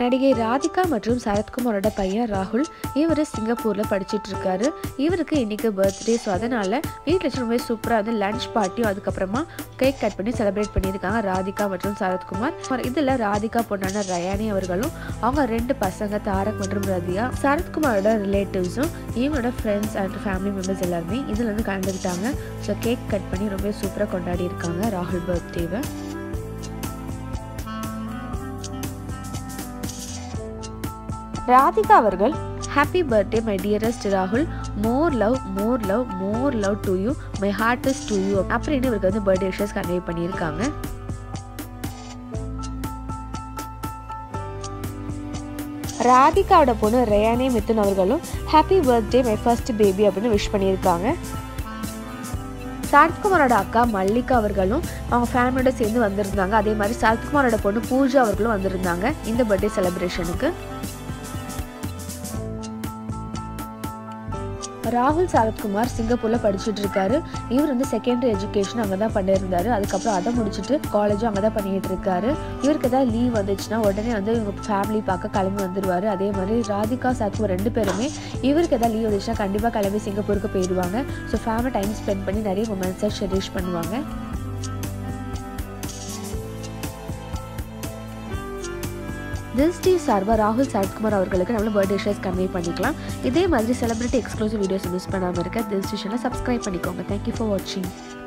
நடிகை ராதிகா மற்றும் சரத்குமாரோட பையன் ராகுல் இவர் சிங்கப்பூரில் படிச்சுட்டு இருக்காரு இவருக்கு இன்னைக்கு பர்த்டே ஸோ அதனால் வீட்டில் வச்சு ரொம்ப சூப்பராக வந்து லஞ்ச் பார்ட்டியும் அதுக்கப்புறமா கேக் கட் பண்ணி செலிப்ரேட் பண்ணியிருக்காங்க ராதிகா மற்றும் சரத்குமார் இதில் ராதிகா பொண்ணான ரயானி அவர்களும் அவங்க ரெண்டு பசங்க தாரக் மற்றும் ரதியா சரத்குமாரோட ரிலேட்டிவ்ஸும் இவங்களோட ஃப்ரெண்ட்ஸ் அண்ட் ஃபேமிலி மெம்பர்ஸ் எல்லாருமே இதில் வந்து கலந்துக்கிட்டாங்க ஸோ கேக் கட் பண்ணி ரொம்ப சூப்பராக கொண்டாடி இருக்காங்க ராகுல் பர்த்டேவை ராதிகா அவர்கள் ஹாப்பி பர்த்டே மை டியரஸ்ட் ராகுல் more love more love more love to you my heart is to you அப்படின்னு இவருக்கு வந்து பர்த்டே விஷஸ் கன்வே பண்ணியிருக்காங்க ராதிகாவோட பொண்ணு ரயானே மிதுன் அவர்களும் happy birthday my first baby அப்படின்னு விஷ் பண்ணியிருக்காங்க சரத்குமாரோட அக்கா மல்லிகா அவர்களும் அவங்க ஃபேமிலியோட சேர்ந்து வந்திருந்தாங்க அதே மாதிரி சரத்குமாரோட பொண்ணு பூஜா அவர்களும் வந்திருந்தாங்க இந்த பர்த்டே செலிப்ரேஷனுக்கு ராகுல் சரத்குமார் சிங்கப்பூரில் படிச்சுட்டு இருக்காரு இவர் வந்து செகண்டரி எஜுகேஷன் அங்கே தான் பண்ணியிருந்தாரு அதுக்கப்புறம் அதை முடிச்சுட்டு காலேஜும் அங்கே தான் பண்ணிட்டு இருக்காரு இவருக்கு ஏதாவது லீவ் வந்துச்சுன்னா உடனே வந்து இவங்க ஃபேமிலி பார்க்க கிளம்பி வந்துடுவார் அதே மாதிரி ராதிகா சரத்குமார் ரெண்டு பேருமே இவருக்கு ஏதாவது லீவ் வந்துச்சுன்னா கண்டிப்பாக கிளம்பி சிங்கப்பூருக்கு போயிடுவாங்க ஸோ ஃபேமிலி டைம் ஸ்பெண்ட் பண்ணி நிறைய மொமெண்ட்ஸை ஷெரிஷ் பண்ணுவாங்க திஸ் டே சார்பாக ராகுல் சரத்குமார் அவர்களுக்கு நம்மள பர்த்டே ஷேர்ஸ் கன்வே பண்ணிக்கலாம் இதே மாதிரி செலிபிரிட்டி எக்ஸ்க்ளூசிவ் வீடியோஸ் மிஸ் பண்ணாமல் இருக்க திஸ் ஸ்டேஷனில் சப்ஸ்கிரைப் பண்ணிக்கோங்க தேங்க்யூ ஃபார் வாட்சிங்